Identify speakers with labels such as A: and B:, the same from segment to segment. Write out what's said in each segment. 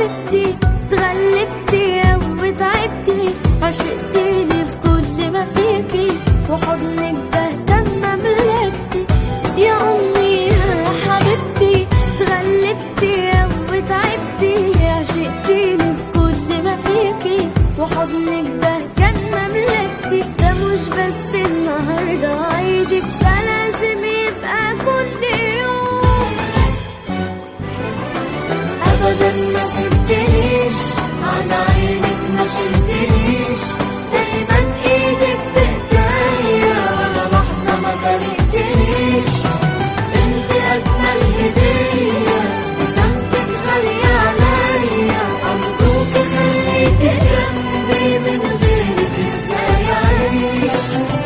A: حبيبتي اتغلبتي او تعبتي عشقتيني بكل ما فيكي وحضنك ده كان مملكتي يا امي يا حبيبتي اتغلبتي او تعبتي عشقتيني بكل ما فيكي وحضنك ده كان مملكتي ده مش بس النهارده عيدك ده لازم يبقى كل يوم
B: ابدا ما سبتنيش عن عينك ما شلتنيش دايما ايدك بايديا ولا لحظه ما فارقتنيش انت اجمل هديه ابتسامتك غاليه عليا ارجوك خليكي جنبي من غيرك ازاي اعيش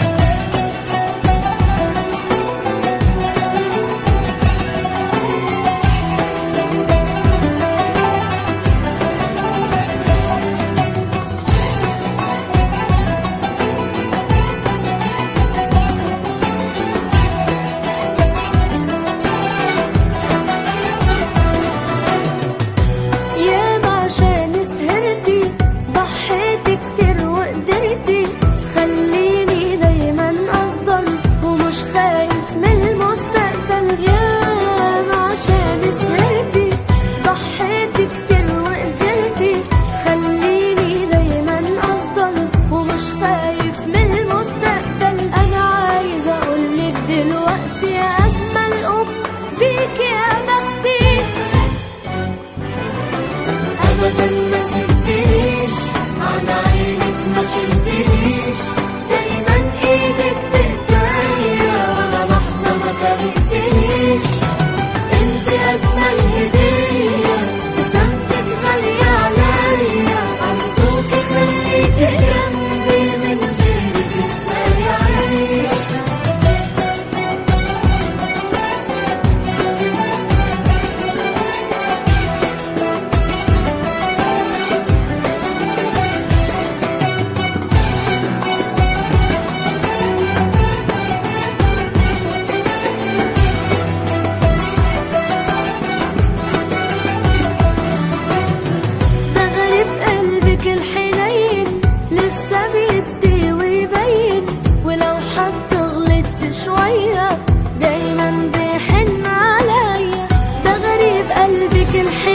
A: ياما عشان سهرتي ضحيتي كتير وقدرتي تخليني دايما افضل ومش خايف من المستقبل ياما عشان سهرتي ضحيتي كتير وقدرتي تخليني دايما افضل ومش خايف من المستقبل انا عايزه اقولك دلوقتي يا اجمل ام بيكي يا بختي
B: ابدا ما سبتنيش عن عينك ما شلتنيش دايما ايدك بايديا ولا لحظه ما فارقتنيش انت اجمل هديه ابتسامتك غاليه عليا ارجوك خليكي جنبي من غيرك ازاي اعيش
A: ده غريب قلبك الحنين لسه بيدي ويبين ولو حتى غلطت شوية دايما بيحن عليا ده غريب قلبك الحنين